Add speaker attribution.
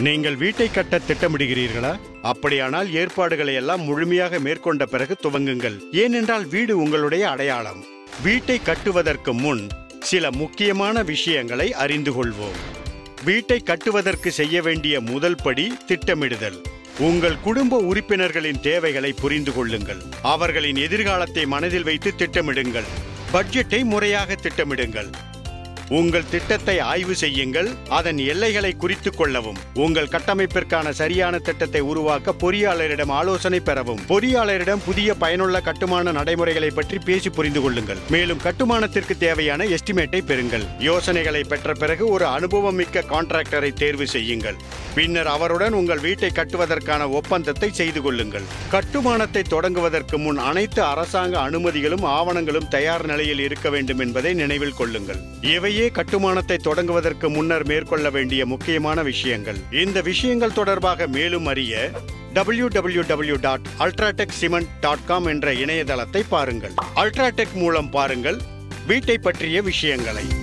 Speaker 1: நீங்கள் வீட்டை கட்ட திட்டமிடுகிறீர்களா அப்படியானால் ஏற்பாடுகளை எல்லாம் முழுமையாக மேற்கொண்ட பிறகு துவங்குங்கள் ஏனென்றால் வீடு உங்களுடைய அடையாளம் வீட்டை கட்டுவதற்கு முன் சில முக்கியமான விஷயங்களை அறிந்து கொள்வோம் வீட்டை கட்டுவதற்கு செய்ய வேண்டிய முதல் படி திட்டமிடுதல் உங்கள் குடும்ப உறுப்பினர்களின் தேவைகளை புரிந்து கொள்ளுங்கள் அவர்களின் எதிர்காலத்தை மனதில் வைத்து திட்டமிடுங்கள் பட்ஜெட்டை முறையாக திட்டமிடுங்கள் உங்கள் திட்டத்தை ஆய்வு செய்யுங்கள் அதன் எல்லைகளை குறித்துக் கொள்ளவும் உங்கள் கட்டமைப்பிற்கான சரியான திட்டத்தை உருவாக்க பொறியாளரிடம் ஆலோசனை பெறவும் பொறியாளரிடம் புதிய பயனுள்ள கட்டுமான நடைமுறைகளை பற்றி பேசி புரிந்து கொள்ளுங்கள் மேலும் கட்டுமானத்திற்கு தேவையான எஸ்டிமேட்டை பெறுங்கள் யோசனைகளை பெற்ற பிறகு ஒரு அனுபவம் மிக்க கான்ட்ராக்டரை தேர்வு செய்யுங்கள் பின்னர் அவருடன் உங்கள் வீட்டை கட்டுவதற்கான ஒப்பந்தத்தை செய்து கொள்ளுங்கள் கட்டுமானத்தை தொடங்குவதற்கு முன் அனைத்து அரசாங்க அனுமதிகளும் ஆவணங்களும் தயார் நிலையில் இருக்க வேண்டும் என்பதை நினைவில் கொள்ளுங்கள் இவையே கட்டுமானத்தை தொடங்குவதற்கு முன்னர் மேற்கொள்ள வேண்டிய முக்கியமான விஷயங்கள் இந்த விஷயங்கள் தொடர்பாக மேலும் அறிய www.ultratechcement.com dot UltraTech cement dot com என்ற இணையதளத்தை பாருங்கள் அல்ட்ராடெக் மூலம் பாருங்கள் வீட்டை பற்றிய விஷயங்களை